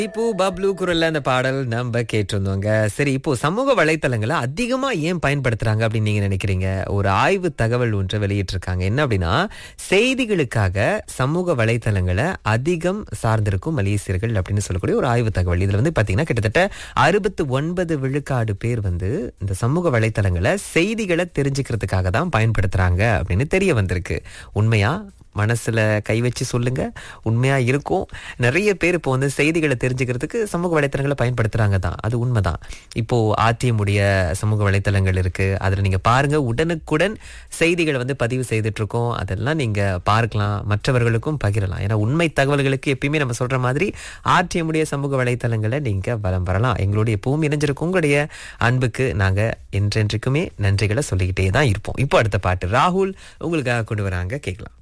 இப்போ பப்ளு குரல்ல அந்த பாடல் நம்ம கேட்டிருந்தோங்க சரி இப்போ சமூக வலைத்தளங்களை அதிகமா ஏன் பயன்படுத்துறாங்க அப்படின்னு நீங்க நினைக்கிறீங்க ஒரு ஆய்வு தகவல் ஒன்று வெளியிட்டிருக்காங்க என்ன அப்படின்னா செய்திகளுக்காக சமூக வலைத்தளங்களை அதிகம் சார்ந்திருக்கும் மலேசியர்கள் அப்படின்னு சொல்லக்கூடிய ஒரு ஆய்வு தகவல் இதுல வந்து பாத்தீங்கன்னா கிட்டத்தட்ட அறுபத்து ஒன்பது விழுக்காடு பேர் வந்து இந்த சமூக வலைத்தளங்களை செய்திகளை தெரிஞ்சுக்கிறதுக்காக தான் பயன்படுத்துறாங்க அப்படின்னு தெரிய வந்திருக்கு உண்மையா மனசுல கை வச்சு சொல்லுங்க உண்மையா இருக்கும் நிறைய பேர் இப்போ வந்து செய்திகளை தெரிஞ்சுக்கிறதுக்கு சமூக வலைத்தளங்களை பயன்படுத்துறாங்க தான் அது உண்மைதான் இப்போ ஆர்டிஎம்முடைய சமூக வலைத்தளங்கள் இருக்கு அதுல நீங்க பாருங்க உடனுக்குடன் செய்திகளை வந்து பதிவு செய்துட்டு இருக்கோம் அதெல்லாம் நீங்க பார்க்கலாம் மற்றவர்களுக்கும் பகிரலாம் ஏன்னா உண்மை தகவல்களுக்கு எப்பயுமே நம்ம சொல்ற மாதிரி ஆர்டிஎம்முடைய சமூக வலைத்தளங்களை நீங்க வலம் வரலாம் எங்களுடைய எப்பவும் இணைஞ்சிருக்கும் உங்களுடைய அன்புக்கு நாங்க என்றென்றைக்குமே நன்றிகளை சொல்லிக்கிட்டே தான் இருப்போம் இப்போ அடுத்த பாட்டு ராகுல் உங்களுக்காக கொண்டு வராங்க கேட்கலாம்